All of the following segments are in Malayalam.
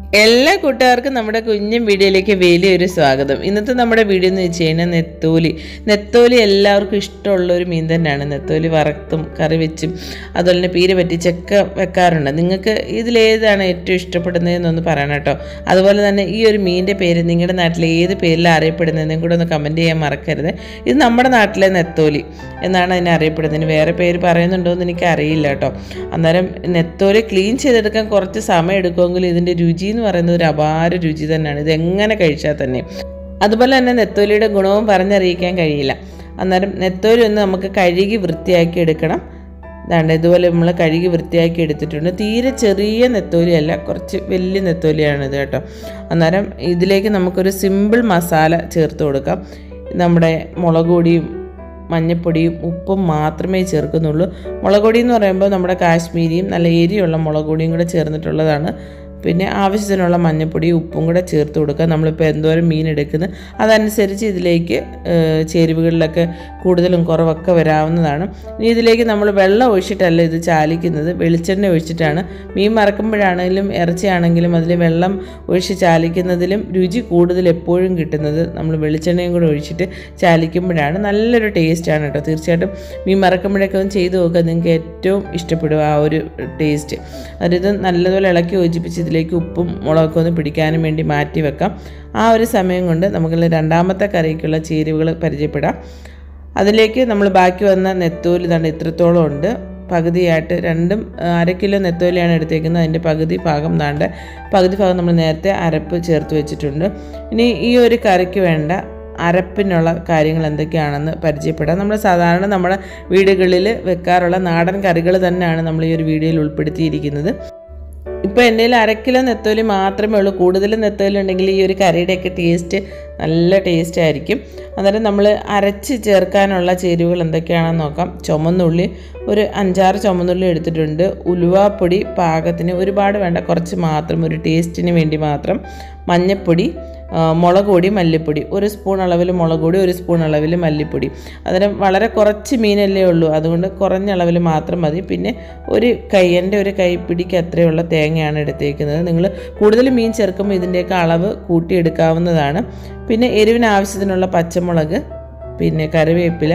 എല്ലാ കൂട്ടുകാർക്കും നമ്മുടെ കുഞ്ഞും വീഡിയോയിലേക്ക് വലിയൊരു സ്വാഗതം ഇന്നത്തെ നമ്മുടെ വീഡിയോ എന്ന് വെച്ച് കഴിഞ്ഞാൽ നെത്തോലി നെത്തോലി എല്ലാവർക്കും ഇഷ്ടമുള്ള ഒരു മീൻ തന്നെയാണ് നെത്തോലി വറുത്തും കറി വെച്ചും അതുപോലെ തന്നെ പീര പറ്റിച്ചൊക്കെ വെക്കാറുണ്ട് നിങ്ങൾക്ക് ഇതിലേതാണ് ഏറ്റവും ഇഷ്ടപ്പെടുന്നതെന്നൊന്ന് പറയണം കേട്ടോ അതുപോലെ തന്നെ ഈ ഒരു മീനിൻ്റെ പേര് നിങ്ങളുടെ നാട്ടിൽ ഏത് പേരിലാണ് അറിയപ്പെടുന്നതെന്നും കൂടെ ഒന്ന് കമൻറ്റ് ചെയ്യാൻ മറക്കരുത് ഇത് നമ്മുടെ നാട്ടിലെ നെത്തോലി എന്നാണ് അതിനെ അറിയപ്പെടുന്നത് ഇനി വേറെ പേര് പറയുന്നുണ്ടോ എന്ന് എനിക്ക് അറിയില്ല കേട്ടോ അന്നേരം നെത്തോലി ക്ലീൻ ചെയ്തെടുക്കാൻ കുറച്ച് സമയം എടുക്കുമെങ്കിലും ഇതിൻ്റെ രുചി എന്ന് പറയുന്നത് ഒരു അപാര രുചി തന്നെയാണ് ഇത് എങ്ങനെ കഴിച്ചാൽ തന്നെ അതുപോലെ തന്നെ നെത്തോലിയുടെ ഗുണവും പറഞ്ഞറിയിക്കാൻ കഴിയില്ല അന്നേരം നെത്തോലി ഒന്ന് നമുക്ക് കഴുകി വൃത്തിയാക്കി എടുക്കണം ഇതാണ്ട് ഇതുപോലെ നമ്മൾ കഴുകി വൃത്തിയാക്കി എടുത്തിട്ടുണ്ട് തീരെ ചെറിയ നെത്തോലിയല്ല കുറച്ച് വലിയ നെത്തോലിയാണിത് കേട്ടോ അന്നേരം ഇതിലേക്ക് നമുക്കൊരു സിമ്പിൾ മസാല ചേർത്ത് കൊടുക്കാം നമ്മുടെ മുളക് പൊടിയും മഞ്ഞപ്പൊടിയും ഉപ്പും മാത്രമേ ചേർക്കുന്നുള്ളൂ മുളക് പൊടി എന്ന് പറയുമ്പോൾ നമ്മുടെ കാശ്മീരിയും നല്ല എരിയുള്ള മുളക് പൊടിയും കൂടെ ചേർന്നിട്ടുള്ളതാണ് പിന്നെ ആവശ്യത്തിനുള്ള മഞ്ഞപ്പൊടിയും ഉപ്പും കൂടെ ചേർത്ത് കൊടുക്കുക നമ്മളിപ്പോൾ എന്തോരം മീൻ എടുക്കുന്നത് അതനുസരിച്ച് ഇതിലേക്ക് ഏഹ്, ചേരുവകളിലൊക്കെ കൂടുതലും കുറവൊക്കെ വരാവുന്നതാണ് ഇനി ഇതിലേക്ക് നമ്മൾ വെള്ളം ഒഴിച്ചിട്ടല്ല ഇത് ചാലിക്കുന്നത് വെളിച്ചെണ്ണ ഒഴിച്ചിട്ടാണ് മീൻ മറക്കുമ്പോഴാണെങ്കിലും ഇറച്ചിയാണെങ്കിലും അതിൽ വെള്ളം ഒഴിച്ച് ചാലിക്കുന്നതിലും രുചി കൂടുതൽ എപ്പോഴും കിട്ടുന്നത് നമ്മൾ വെളിച്ചെണ്ണയും കൂടെ ഒഴിച്ചിട്ട് ചാലിക്കുമ്പോഴാണ് നല്ലൊരു ടേസ്റ്റാണ് കേട്ടോ തീർച്ചയായിട്ടും മീൻ മറക്കുമ്പോഴൊക്കെ ഒന്ന് ചെയ്ത് നോക്കുക നിങ്ങൾക്ക് ഏറ്റവും ഇഷ്ടപ്പെടും ആ ഒരു ടേസ്റ്റ് അതായത് നല്ലതുപോലെ ഇളക്കി യോജിപ്പിച്ച് ഇതിലേക്ക് ഉപ്പും മുളകൊക്കെ ഒന്ന് പിടിക്കാനും വേണ്ടി മാറ്റി വെക്കാം ആ ഒരു സമയം കൊണ്ട് നമുക്ക് രണ്ടാമത്തെ കറിക്കുള്ള ചേരുവകൾ പരിചയപ്പെടാം അതിലേക്ക് നമ്മൾ ബാക്കി വന്ന നെത്തോലി തന്നെ ഇത്രത്തോളം ഉണ്ട് പകുതിയായിട്ട് രണ്ടും ആ, അര കിലോ നെത്തോലിയാണ് എടുത്തേക്കുന്നത് അതിൻ്റെ പകുതി ഭാഗം താണ്ട് പകുതി ഭാഗം നമ്മൾ നേരത്തെ അരപ്പ് ചേർത്ത് വെച്ചിട്ടുണ്ട് ഇനി ഈ ഒരു കറിക്ക് വേണ്ട അരപ്പിനുള്ള കാര്യങ്ങൾ എന്തൊക്കെയാണെന്ന് പരിചയപ്പെടാം നമ്മൾ സാധാരണ നമ്മുടെ വീടുകളിൽ വെക്കാറുള്ള നാടൻ കറികൾ തന്നെയാണ് നമ്മൾ ഈ ഒരു വീഡിയോയിൽ ഉൾപ്പെടുത്തിയിരിക്കുന്നത് ഇപ്പോൾ എൻ്റെ കയ്യിൽ അര കിലോ നെത്തോലി മാത്രമേ ഉള്ളൂ കൂടുതൽ നെത്തോലി ഉണ്ടെങ്കിൽ ഈ ഒരു കറിയുടെയൊക്കെ ടേസ്റ്റ് നല്ല ടേസ്റ്റ് ആയിരിക്കും അന്നേരം നമ്മൾ അരച്ച് ചേർക്കാനുള്ള ചേരുവകൾ എന്തൊക്കെയാണെന്ന് നോക്കാം ചുമന്നുള്ളി ഒരു അഞ്ചാറ് ചുമന്നുള്ളി എടുത്തിട്ടുണ്ട് ഉലുവാപ്പൊടി പാകത്തിന് ഒരുപാട് വേണ്ട കുറച്ച് മാത്രം ഒരു ടേസ്റ്റിന് വേണ്ടി മാത്രം മഞ്ഞൾപ്പൊടി ആ, മുളക് പൊടി മല്ലിപ്പൊടി ഒരു സ്പൂൺ അളവിൽ മുളക് പൊടി ഒരു സ്പൂൺ അളവിൽ മല്ലിപ്പൊടി അന്നേരം വളരെ കുറച്ച് മീനല്ലേ ഉള്ളൂ അതുകൊണ്ട് കുറഞ്ഞ അളവിൽ മാത്രം മതി പിന്നെ ഒരു കൈ എൻ്റെ ഒരു കൈപ്പിടിക്ക് അത്രയുള്ള തേങ്ങയാണ് എടുത്തേക്കുന്നത് നിങ്ങൾ കൂടുതൽ മീൻ ചേർക്കുമ്പോൾ ഇതിൻ്റെയൊക്കെ അളവ് കൂട്ടിയെടുക്കാവുന്നതാണ് പിന്നെ എരിവിന് ആവശ്യത്തിനുള്ള പച്ചമുളക് പിന്നെ കറിവേപ്പില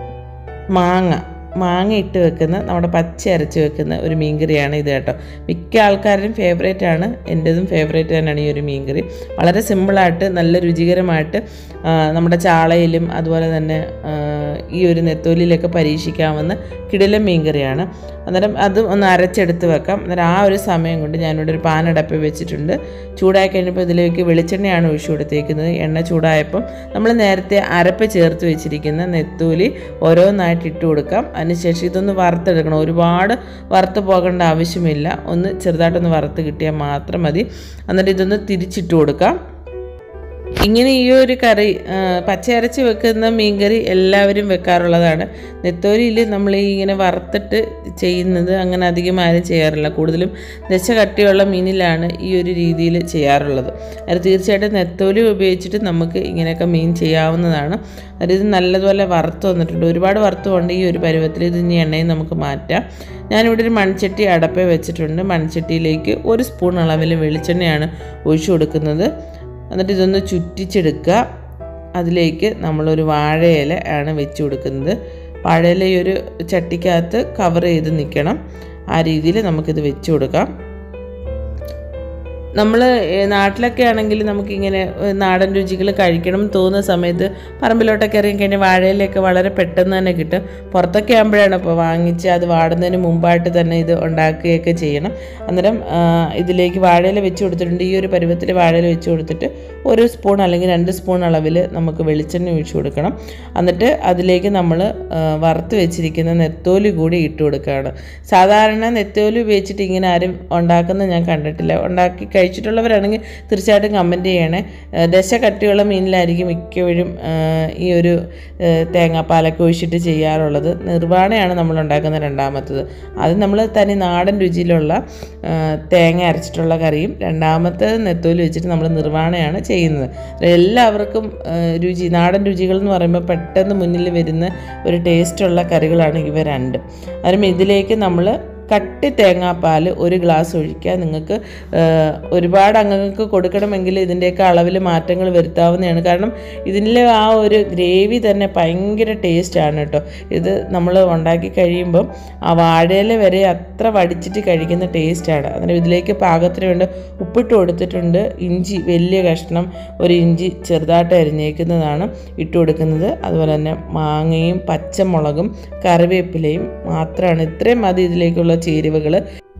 മാങ്ങ മാങ്ങ ഇട്ട് വെക്കുന്ന നമ്മുടെ പച്ച അരച്ച് വെക്കുന്ന ഒരു മീൻകറിയാണ് ഇത് കേട്ടോ മിക്ക ആൾക്കാരുടെയും ഫേവറേറ്റ് ആണ് എൻ്റെതും ഫേവറേറ്റ് തന്നെയാണ് ഈ ഒരു മീൻകറി വളരെ സിമ്പിളായിട്ട് നല്ല രുചികരമായിട്ട് ആ, നമ്മുടെ ചാളയിലും അതുപോലെ തന്നെ ആ, ഈ ഒരു നെത്തോലിയിലൊക്കെ പരീക്ഷിക്കാവുന്ന കിടിലം മീൻകറിയാണ് അന്നേരം അത് ഒന്ന് അരച്ചെടുത്ത് വെക്കാം അന്നേരം ആ ഒരു സമയം കൊണ്ട് ഞാനിവിടെ ഒരു പാനടപ്പ് വെച്ചിട്ടുണ്ട് ചൂടായി കഴിഞ്ഞപ്പോൾ ഇതിലേക്ക് വെളിച്ചെണ്ണയാണ് ഒഴിച്ചു കൊടുത്തേക്കുന്നത് എണ്ണ ചൂടായപ്പം നമ്മൾ നേരത്തെ അരപ്പ് ചേർത്ത് വെച്ചിരിക്കുന്ന നെത്തൂലി ഓരോന്നായിട്ട് ഇട്ട് കൊടുക്കാം അതിനുശേഷം ഇതൊന്ന് വറുത്തെടുക്കണം ഒരുപാട് വറുത്ത് പോകേണ്ട ആവശ്യമില്ല ഒന്ന് ചെറുതായിട്ടൊന്ന് വറുത്ത് കിട്ടിയാൽ മാത്രം മതി എന്നിട്ട് ഇതൊന്ന് തിരിച്ചിട്ട് കൊടുക്കാം ഇങ്ങനെ ഈ ഒരു കറി ആ, പച്ചയരച്ച് വെക്കുന്ന മീൻകറി എല്ലാവരും വെക്കാറുള്ളതാണ് നെത്തോലിയിൽ നമ്മൾ ഈ ഇങ്ങനെ വറുത്തിട്ട് ചെയ്യുന്നത് അങ്ങനെ അധികം ആരും ചെയ്യാറില്ല കൂടുതലും ദശ കട്ടിയുള്ള മീനിലാണ് ഈ ഒരു രീതിയിൽ ചെയ്യാറുള്ളത് അത് തീർച്ചയായിട്ടും നെത്തോലി ഉപയോഗിച്ചിട്ട് നമുക്ക് ഇങ്ങനെയൊക്കെ മീൻ ചെയ്യാവുന്നതാണ് അത് ഇത് നല്ലതുപോലെ വറുത്ത് വന്നിട്ടുണ്ട് ഒരുപാട് വറുത്ത് കൊണ്ട് ഈ ഒരു പരുവത്തിൽ ഇത് ഇനി എണ്ണയും നമുക്ക് മാറ്റാം ഞാനിവിടെ ഒരു മൺചട്ടി അടപ്പേ വെച്ചിട്ടുണ്ട് മൺചട്ടിയിലേക്ക് ഒരു സ്പൂൺ അളവിൽ വെളിച്ചെണ്ണയാണ് ഒഴിച്ചു കൊടുക്കുന്നത് എന്നിട്ട് ഇതൊന്ന് ചുറ്റിച്ചെടുക്കുക അതിലേക്ക് നമ്മളൊരു വാഴയില ആണ് വെച്ച് കൊടുക്കുന്നത് വാഴയില ഈ ഒരു ചട്ടിക്കകത്ത് കവർ ചെയ്ത് നിൽക്കണം ആ രീതിയിൽ നമുക്കിത് വെച്ച് കൊടുക്കാം നമ്മൾ നാട്ടിലൊക്കെ ആണെങ്കിൽ നമുക്കിങ്ങനെ ഏ, നാടൻ രുചികൾ കഴിക്കണം എന്ന് തോന്നുന്ന സമയത്ത് പറമ്പിലോട്ടൊക്കെ ഇറങ്ങി കഴിഞ്ഞാൽ വാഴയിലൊക്കെ വളരെ പെട്ടെന്ന് തന്നെ കിട്ടും പുറത്തൊക്കെ ആകുമ്പോഴാണ് ഇപ്പോൾ വാങ്ങിച്ച് അത് വാടുന്നതിന് മുമ്പായിട്ട് തന്നെ ഇത് ഉണ്ടാക്കുകയൊക്കെ ചെയ്യണം അന്നേരം ആ, ഇതിലേക്ക് വാഴയില വെച്ച് കൊടുത്തിട്ടുണ്ട് ഈ ഒരു പരുവത്തിൽ വാഴയില വെച്ച് കൊടുത്തിട്ട് ഒരു സ്പൂൺ അല്ലെങ്കിൽ രണ്ട് സ്പൂൺ അളവിൽ നമുക്ക് വെളിച്ചെണ്ണ ഒഴിച്ചു കൊടുക്കണം എന്നിട്ട് അതിലേക്ക് നമ്മൾ വറുത്ത് വെച്ചിരിക്കുന്ന നെത്തോലി കൂടി ഇട്ട് കൊടുക്കുകയാണ് സാധാരണ നെത്തോലി ഉപയോഗിച്ചിട്ട് ഇങ്ങനെ ആരും ഉണ്ടാക്കുന്നത് ഞാൻ കണ്ടിട്ടില്ല ഉണ്ടാക്കി കഴിച്ചിട്ടുള്ളവരാണെങ്കിൽ തീർച്ചയായിട്ടും കമൻറ്റ് ചെയ്യണേ ആ, ദശ കട്ടിയുള്ള മീനിലായിരിക്കും മിക്കവരും ആ, ഈ ഒരു ആ, തേങ്ങാപ്പാലൊക്കെ ഒഴിച്ചിട്ട് ചെയ്യാറുള്ളത് നിർവ്വാണയാണ് നമ്മൾ ഉണ്ടാക്കുന്ന രണ്ടാമത്തത് അത് നമ്മൾ തനി നാടൻ രുചിയിലുള്ള ആ, തേങ്ങ അരച്ചിട്ടുള്ള കറിയും രണ്ടാമത്തെ നെത്തോലി വെച്ചിട്ട് നമ്മൾ നിർവ്വാണയാണ് ചെയ്യുന്നത് എല്ലാവർക്കും ആ, രുചി നാടൻ രുചികൾ എന്ന് പറയുമ്പോൾ പെട്ടെന്ന് മുന്നിൽ വരുന്ന ഒരു ടേസ്റ്റുള്ള കറികളാണ് ഇവ രണ്ടും അതും ഇതിലേക്ക് നമ്മൾ കട്ടി തേങ്ങാപ്പാൽ ഒരു ഗ്ലാസ് ഒഴിക്കുക നിങ്ങൾക്ക് ആ, ഒരുപാട് അംഗങ്ങൾക്ക് കൊടുക്കണമെങ്കിൽ ഇതിൻ്റെയൊക്കെ അളവിൽ മാറ്റങ്ങൾ വരുത്താവുന്നതാണ് കാരണം ഇതിലെ ആ ഒരു ഗ്രേവി തന്നെ ഭയങ്കര ടേസ്റ്റാണ് കേട്ടോ ഇത് നമ്മൾ ഉണ്ടാക്കി കഴിയുമ്പം ആ വാഴയില വരെ അത്ര വടിച്ചിട്ട് കഴിക്കുന്ന ടേസ്റ്റാണ് അന്നേരം ഇതിലേക്ക് പാകത്തിന് വേണ്ട ഉപ്പിട്ട് കൊടുത്തിട്ടുണ്ട് ഇഞ്ചി വലിയ കഷ്ണം ഒരു ഇഞ്ചി ചെറുതായിട്ട് അരിഞ്ഞേക്കുന്നതാണ് ഇട്ട് കൊടുക്കുന്നത് അതുപോലെ തന്നെ മാങ്ങയും പച്ചമുളകും കറിവേപ്പിലയും മാത്രമാണ് ഇത്രയും മതി ഇതിലേക്കുള്ള ചേരുവകൾ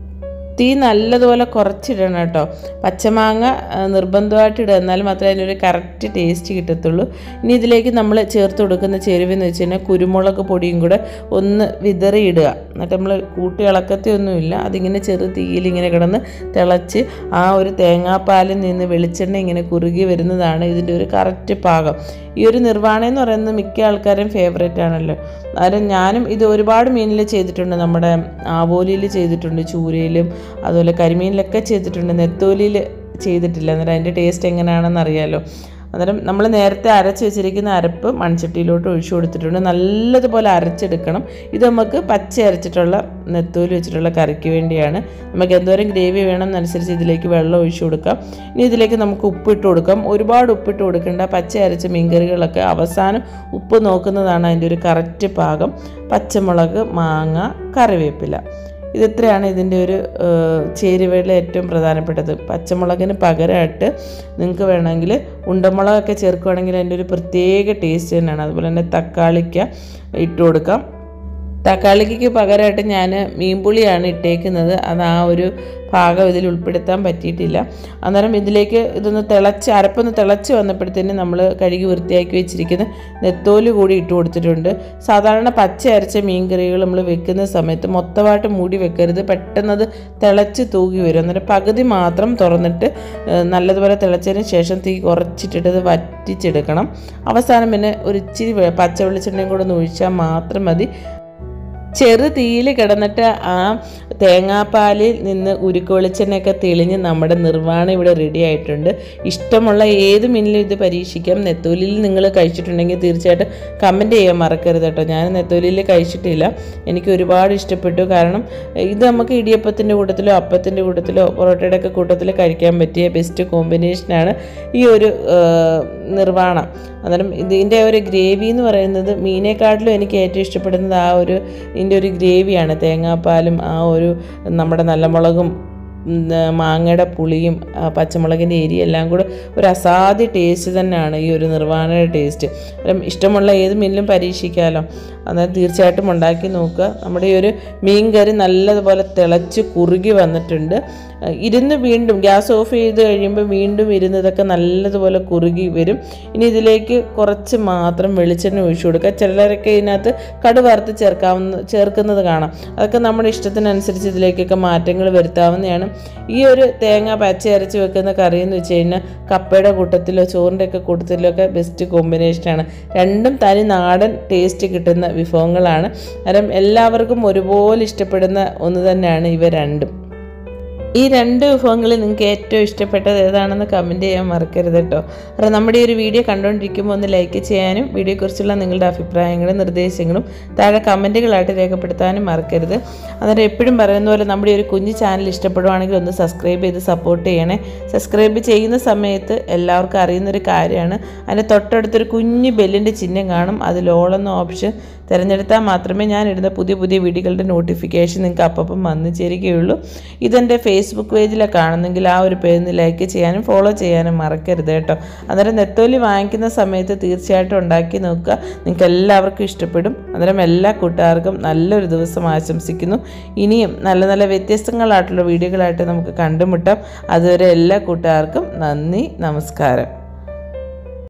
തീ നല്ലതുപോലെ കുറച്ചിടണം കേട്ടോ പച്ചമാങ്ങ ആ, നിർബന്ധമായിട്ട് ഇടുക എന്നാൽ മാത്രമേ അതിനൊരു കറക്റ്റ് ടേസ്റ്റ് കിട്ടത്തുള്ളൂ ഇനി ഇതിലേക്ക് നമ്മൾ ചേർത്ത് കൊടുക്കുന്ന ചേരുവെന്ന് വെച്ച് കഴിഞ്ഞാൽ കുരുമുളക് പൊടിയും കൂടെ ഒന്ന് വിതറി ഇടുക എന്നിട്ട് നമ്മൾ കൂട്ടി ഇളക്കത്തൊന്നുമില്ല അതിങ്ങനെ ചെറു തീയിൽ ഇങ്ങനെ കിടന്ന് തിളച്ച് ആ ഒരു തേങ്ങാപ്പാലിൽ നിന്ന് വെളിച്ചെണ്ണ ഇങ്ങനെ കുറുകി വരുന്നതാണ് ഇതിൻ്റെ ഒരു കറക്റ്റ് പാകം ഈ ഒരു നിർവ്വാണം എന്ന് പറയുന്നത് മിക്ക ആൾക്കാരും ഫേവറേറ്റ് ആണല്ലോ അന്നേരം ഞാനും ഇത് ഒരുപാട് മീനിൽ ചെയ്തിട്ടുണ്ട് നമ്മുടെ ആവോലിയിൽ ചെയ്തിട്ടുണ്ട് ചൂരയിലും അതുപോലെ കരിമീനിലൊക്കെ ചെയ്തിട്ടുണ്ട് നെത്തോലിയിൽ ചെയ്തിട്ടില്ല അന്നേരം അതിൻ്റെ ടേസ്റ്റ് എങ്ങനെയാണെന്ന് അറിയാമല്ലോ അന്നേരം നമ്മൾ നേരത്തെ അരച്ച് വെച്ചിരിക്കുന്ന അരപ്പ് മൺചട്ടിയിലോട്ട് ഒഴിച്ചു കൊടുത്തിട്ടുണ്ട് നല്ലതുപോലെ അരച്ചെടുക്കണം ഇത് നമുക്ക് പച്ച അരച്ചിട്ടുള്ള നെത്തോലി വെച്ചിട്ടുള്ള കറിക്ക് വേണ്ടിയാണ് നമുക്ക് എന്തോരം ഗ്രേവി വേണം എന്നനുസരിച്ച് ഇതിലേക്ക് വെള്ളം ഒഴിച്ചു കൊടുക്കാം ഇനി ഇതിലേക്ക് നമുക്ക് ഉപ്പിട്ട് കൊടുക്കാം ഒരുപാട് ഉപ്പിട്ട് കൊടുക്കേണ്ട പച്ച അരച്ച മീൻകറികളൊക്കെ അവസാനം ഉപ്പ് നോക്കുന്നതാണ് അതിൻ്റെ ഒരു കറക്റ്റ് പാകം പച്ചമുളക് മാങ്ങ കറിവേപ്പില ഇത് ഇത്രയാണ് ഇതിൻ്റെ ഒരു ഏഹ്, ചേരുവയിലെ ഏറ്റവും പ്രധാനപ്പെട്ടത് പച്ചമുളകിന് പകരമായിട്ട് നിങ്ങൾക്ക് വേണമെങ്കിൽ ഉണ്ടമുളകൊക്കെ ചേർക്കുകയാണെങ്കിൽ അതിൻ്റെ ഒരു പ്രത്യേക ടേസ്റ്റ് തന്നെയാണ് അതുപോലെ തന്നെ തക്കാളിക്ക ഇട്ട് കൊടുക്കാം തക്കാളിക്ക് പകരമായിട്ട് ഞാൻ മീൻപുളിയാണ് ഇട്ടേക്കുന്നത് അത് ആ ഒരു ഭാഗം ഇതിൽ ഉൾപ്പെടുത്താൻ പറ്റിയിട്ടില്ല അന്നേരം ഇതിലേക്ക് ഇതൊന്ന് തിളച്ച് അരപ്പൊന്ന് തിളച്ച് വന്നപ്പോഴത്തേനും നമ്മൾ കഴുകി വൃത്തിയാക്കി വെച്ചിരിക്കുന്ന നെത്തോല് കൂടി ഇട്ട് കൊടുത്തിട്ടുണ്ട് സാധാരണ പച്ച അരച്ച മീൻ കറികൾ നമ്മൾ വെക്കുന്ന സമയത്ത് മൊത്തമായിട്ട് മൂടി വെക്കരുത് പെട്ടെന്ന് അത് തിളച്ച് തൂകി വരും അന്നേരം പകുതി മാത്രം തുറന്നിട്ട് ഏഹ്, നല്ലതുപോലെ തിളച്ചതിന് ശേഷം തീ കുറച്ചിട്ടിട്ട് ഇത് വറ്റിച്ചെടുക്കണം അവസാനം പിന്നെ ഒരു ഇച്ചിരി വെ- പച്ച വെളിച്ചെണ്ണയും കൂടെ ഒന്ന് ഒഴിച്ചാൽ മാത്രം മതി ചെറു തീയിൽ കിടന്നിട്ട് ആ തേങ്ങാപ്പാലിൽ നിന്ന് ഉരുക്ക് വെളിച്ചെണ്ണയൊക്കെ തെളിഞ്ഞ് നമ്മുടെ നിർവ്വാണം ഇവിടെ റെഡി ആയിട്ടുണ്ട് ഇഷ്ടമുള്ള ഏത് മീനിലും ഇത് പരീക്ഷിക്കാം നെത്തോലിയിൽ നിങ്ങൾ കഴിച്ചിട്ടുണ്ടെങ്കിൽ തീർച്ചയായിട്ടും കമൻറ്റ് ചെയ്യാൻ മറക്കരുത് കേട്ടോ ഞാൻ നെത്തോലിയിൽ കഴിച്ചിട്ടില്ല എനിക്ക് ഒരുപാട് ഇഷ്ടപ്പെട്ടു കാരണം ഇത് നമുക്ക് ഇടിയപ്പത്തിൻ്റെ കൂട്ടത്തിലോ അപ്പത്തിൻ്റെ കൂട്ടത്തിലോ പൊറോട്ടയുടെ ഒക്കെ കൂട്ടത്തിൽ കഴിക്കാൻ പറ്റിയ ബെസ്റ്റ് കോമ്പിനേഷനാണ് ഈ ഒരു ആ, നിർവ്വാണം അന്നേരം ഇതിൻ്റെ ഒരു ഗ്രേവി എന്ന് പറയുന്നത് മീനേക്കാട്ടിലും എനിക്ക് ഏറ്റവും ഇഷ്ടപ്പെടുന്നത് ആ ഒരു ഇതിൻ്റെ ഒരു ഗ്രേവിയാണ് തേങ്ങാപ്പാലും ആ ഒരു നമ്മുടെ നല്ല മുളകും ഉം, ആ, മാങ്ങയുടെ പുളിയും ആ, പച്ചമുളകിൻ്റെ എരി എല്ലാം കൂടെ ഒരു അസാധ്യ ടേസ്റ്റ് തന്നെയാണ് ഈ ഒരു നിർവ്വാണയുടെ ടേസ്റ്റ് അപ്പം ഇഷ്ടമുള്ള ഏത് മീനിലും പരീക്ഷിക്കാമല്ലോ അന്നേരം തീർച്ചയായിട്ടും ഉണ്ടാക്കി നോക്കുക നമ്മുടെ ഈ ഒരു മീൻ കറി നല്ലതുപോലെ തിളച്ച് കുറുകി വന്നിട്ടുണ്ട് ആ, ഇരുന്ന് വീണ്ടും ഗ്യാസ് ഓഫ് ചെയ്ത് കഴിയുമ്പോൾ വീണ്ടും ഇരുന്ന് ഇതൊക്കെ നല്ലതുപോലെ കുറുകി വരും ഇനി ഇതിലേക്ക് കുറച്ച് മാത്രം വെളിച്ചെണ്ണ ഒഴിച്ചു കൊടുക്കുക ചിലരൊക്കെ ഇതിനകത്ത് കടു വറുത്ത് ചേർക്കാവുന്ന ചേർക്കുന്നത് കാണാം അതൊക്കെ നമ്മുടെ ഇഷ്ടത്തിനനുസരിച്ച് ഇതിലേക്കൊക്കെ മാറ്റങ്ങൾ വരുത്താവുന്നതാണ് ഈ ഒരു തേങ്ങ പച്ച അരച്ച് വെക്കുന്ന കറി എന്ന് വെച്ച് കഴിഞ്ഞാൽ കപ്പയുടെ കൂട്ടത്തിലോ ചോറിൻ്റെ ഒക്കെ കൂട്ടത്തിലോ ഒക്കെ ബെസ്റ്റ് കോമ്പിനേഷനാണ് രണ്ടും തനി നാടൻ ടേസ്റ്റ് കിട്ടുന്ന വിഭവങ്ങളാണ് അന്നേരം എല്ലാവർക്കും ഒരുപോലെ ഇഷ്ടപ്പെടുന്ന ഒന്ന് തന്നെയാണ് ഇവ രണ്ടും ഈ രണ്ട് വിഭവങ്ങളിൽ നിങ്ങൾക്ക് ഏറ്റവും ഇഷ്ടപ്പെട്ടത് ഏതാണെന്ന് കമൻറ്റ് ചെയ്യാൻ മറക്കരുത് കേട്ടോ കാരണം നമ്മുടെ ഈ ഒരു വീഡിയോ കണ്ടുകൊണ്ടിരിക്കുമ്പോൾ ഒന്ന് ലൈക്ക് ചെയ്യാനും വീഡിയോയെക്കുറിച്ചുള്ള നിങ്ങളുടെ അഭിപ്രായങ്ങളും നിർദ്ദേശങ്ങളും താഴെ കമൻറ്റുകളായിട്ട് രേഖപ്പെടുത്താനും മറക്കരുത് അന്നേരം എപ്പോഴും പറയുന്ന പോലെ നമ്മുടെ ഈ ഒരു കുഞ്ഞു ചാനൽ ഇഷ്ടപ്പെടുവാണെങ്കിൽ ഒന്ന് സബ്സ്ക്രൈബ് ചെയ്ത് സപ്പോർട്ട് ചെയ്യണേ സബ്സ്ക്രൈബ് ചെയ്യുന്ന സമയത്ത് എല്ലാവർക്കും അറിയുന്നൊരു കാര്യമാണ് അതിൻ്റെ തൊട്ടടുത്തൊരു കുഞ്ഞു ബെല്ലിൻ്റെ ചിഹ്നം കാണും അതിൽ ഓൾ എന്ന ഓപ്ഷൻ തിരഞ്ഞെടുത്താൽ മാത്രമേ ഞാൻ ഇടുന്ന പുതിയ പുതിയ വീഡിയോകളുടെ നോട്ടിഫിക്കേഷൻ നിങ്ങൾക്ക് അപ്പം വന്നു ചേരുകയുള്ളൂ ഇതെൻ്റെ ഫേസ്ബുക്ക് പേജിലാണ് കാണുന്നെങ്കിൽ ആ ഒരു പേജ് ലൈക്ക് ചെയ്യാനും ഫോളോ ചെയ്യാനും മറക്കരുത് കേട്ടോ അന്നേരം നെത്തോലി വാങ്ങിക്കുന്ന സമയത്ത് തീർച്ചയായിട്ടും ഉണ്ടാക്കി നോക്കുക നിങ്ങൾക്ക് എല്ലാവർക്കും ഇഷ്ടപ്പെടും അന്നേരം എല്ലാ കൂട്ടുകാർക്കും നല്ലൊരു ദിവസം ആശംസിക്കുന്നു ഇനിയും നല്ല നല്ല വ്യത്യസ്തങ്ങളായിട്ടുള്ള വീഡിയോകളായിട്ട് നമുക്ക് കണ്ടുമുട്ടാം അതുവരെ എല്ലാ കൂട്ടുകാർക്കും നന്ദി നമസ്കാരം